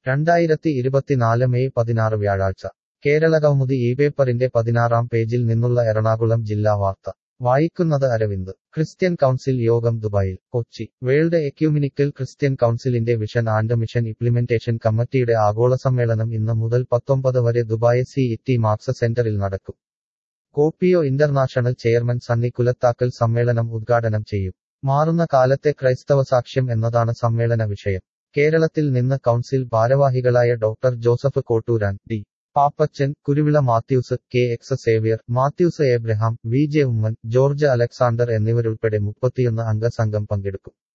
രണ്ടായിരത്തി ഇരുപത്തിനാല് മെയ് പതിനാറ് വ്യാഴാഴ്ച കേരളകൗമുദി ഈ പേപ്പറിന്റെ പതിനാറാം പേജിൽ നിന്നുള്ള എറണാകുളം ജില്ലാ വാർത്ത വായിക്കുന്നത് അരവിന്ദ് ക്രിസ്ത്യൻ കൗൺസിൽ യോഗം ദുബായിൽ കൊച്ചി വേൾഡ് എക്യൂമിനിക്കൽ ക്രിസ്ത്യൻ കൗൺസിലിന്റെ വിഷൻ ആൻഡ് മിഷൻ ഇംപ്ലിമെന്റേഷൻ കമ്മിറ്റിയുടെ ആഗോള സമ്മേളനം ഇന്ന് മുതൽ പത്തൊമ്പത് വരെ ദുബായ് സി ഇറ്റി മാർക്സ് സെന്ററിൽ നടക്കും കോപ്പിയോ ഇന്റർനാഷണൽ ചെയർമാൻ സണ്ണി കുലത്താക്കൽ സമ്മേളനം ഉദ്ഘാടനം ചെയ്യും മാറുന്ന കാലത്തെ ക്രൈസ്തവ സാക്ഷ്യം എന്നതാണ് സമ്മേളന വിഷയം കേരളത്തിൽ നിന്ന് കൗൺസിൽ ഭാരവാഹികളായ doctor Joseph Kottooran D Pappachan Kuruvila Mathews K X Xavier Mathews Abraham V J Oommen George Alexander എന്നിവരുൾപ്പെടെ മുപ്പത്തിയൊന്ന് അംഗ സംഘം പങ്കെടുക്കും